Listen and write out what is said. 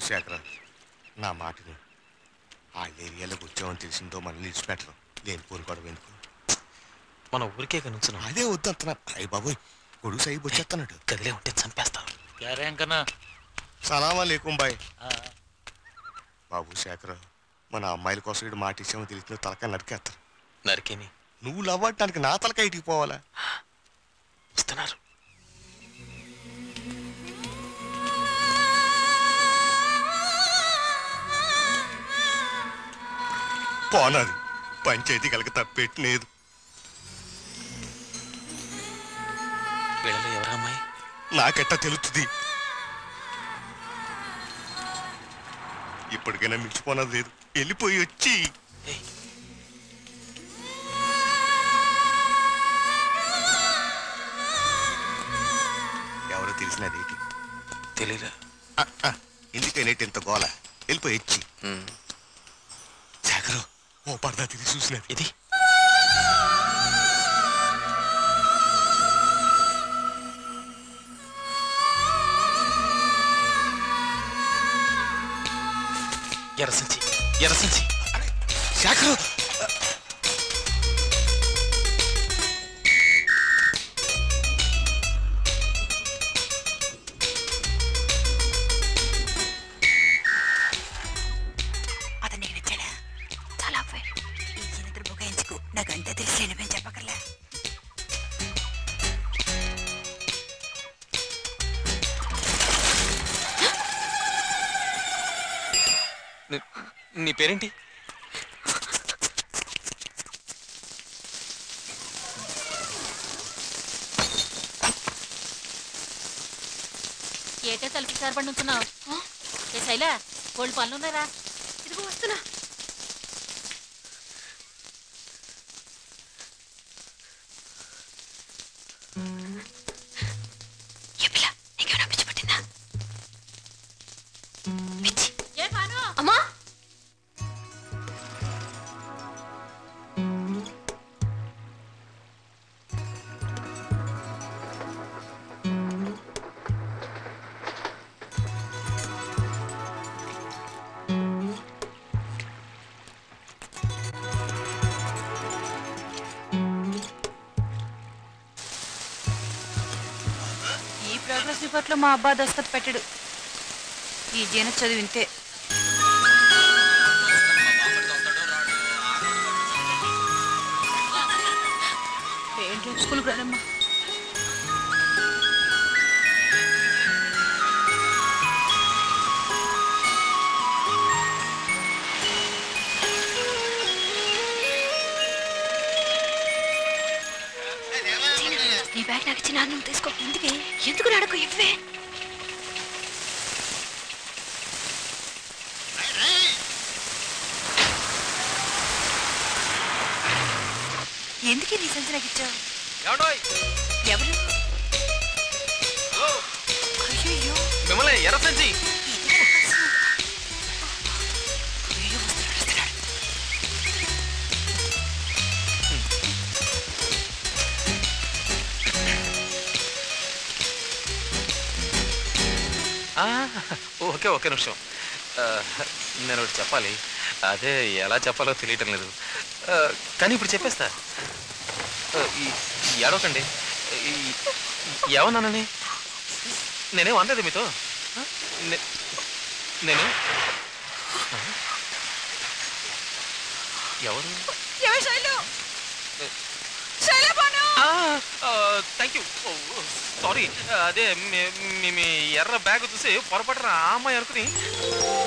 శేఖర నా మాటని వాళ్ళ ఏరియాలోకి వచ్చామని తెలిసిందో మనల్ని ఇచ్చిపెట్టరు దేని పోరు గొడవ ఎందుకు మన ఊరికే కనుంచున్నాం అదే వద్దు అంటున్నా అయ్యి బాబోయ్ కొడుకు సైబు వచ్చేస్తున్నాడు గదిలే ఉంటే చంపేస్తావు క్యారేంకన్నా సలామా లేకుం బాయ్ బాబు శేఖర్ మన అమ్మాయిల కోసం ఇటు మాట ఇచ్చామో తెలిసిన తలకాయ నరికేస్తారు నరికేని నువ్వు లవ్వటానికి నా తలకాయ ఇటుకు పోవాలా వస్తున్నారు పోనాది పంచాయతీ కలక తప్పెట్టినేదు వీళ్ళలో ఎవరా అమ్మాయి నాకెట్టా తెలుస్తుంది ఇప్పటికైనా మించిపోనది లేదు వెళ్ళిపోయి వచ్చి ఏయ్, ఎవరో తెలిసినదేటి తెలీదా ఎందుకైనా ఇంత గోల వెళ్ళిపోయి వచ్చి ఉమ్, శేఖరు ఓ పరదా తిరిగి చూసినది ఇది ఎర్రసంచి ఎర్రసంచి శేఖరు అతను నీకు నచ్చాడా చాలా అబ్బాయి ఈ చిన్నద్దరు బుకాయించుకు నాకంతా తెలిసి వెళ్ళిపోయి చెప్పకర్లే నీ- నీ పేరేంటి ఏటే తలుపు సారపడి నుంచున్నావు ఏ శైలా కోళ్ళు పనులు ఉన్నారా ఇదిగో వస్తున్నా ఏ పిల్ల నీకేమైనా పిచ్చి పట్టిందా పిచ్చి ఏ పాను అమ్మా ఈ ప్రోగ్రెస్ రిపోర్ట్ లో మా అబ్బా దస్తఖత్ పెట్టడు ఈ జీన చదివి ఇంతే ఏంటి స్కూల్కి రానమ్మా నీ బ్యాగ్ నాకు ఇచ్చి నాన్న తీసుకో ఎందుకే ఎందుకు నాడకు ఇవ్వే ఎందుకే నీ సంచి నాకు ఇచ్చావు ఏమండోయ్? ఎవరు హలో, అయ్యో మిమ్మల్ని ఎర్రసంచి అయ్యో వస్తున్నాడు వస్తున్నాడు ఆ, ఓకే ఓకే నిమిషం ఆ, నేను ఒకటి చెప్పాలి అదే ఎలా చెప్పాలో తెలియటం లేదు ఆ, కానీ ఇప్పుడు చెప్పేస్తా ఆ, ఈ- ఈ ఏడవకండి ఈ- ఏమన్నానని నేనేం అనలేదు మీతో ఆ? నే- నేను ఆ? ఎవరు ఎవరు Shailu Shaila Banu thank you sorry అదే మీ- మీ- మీ ఎర్ర బ్యాగ్ చూసి పొరపడిన ఆ అమ్మాయి అనుకుని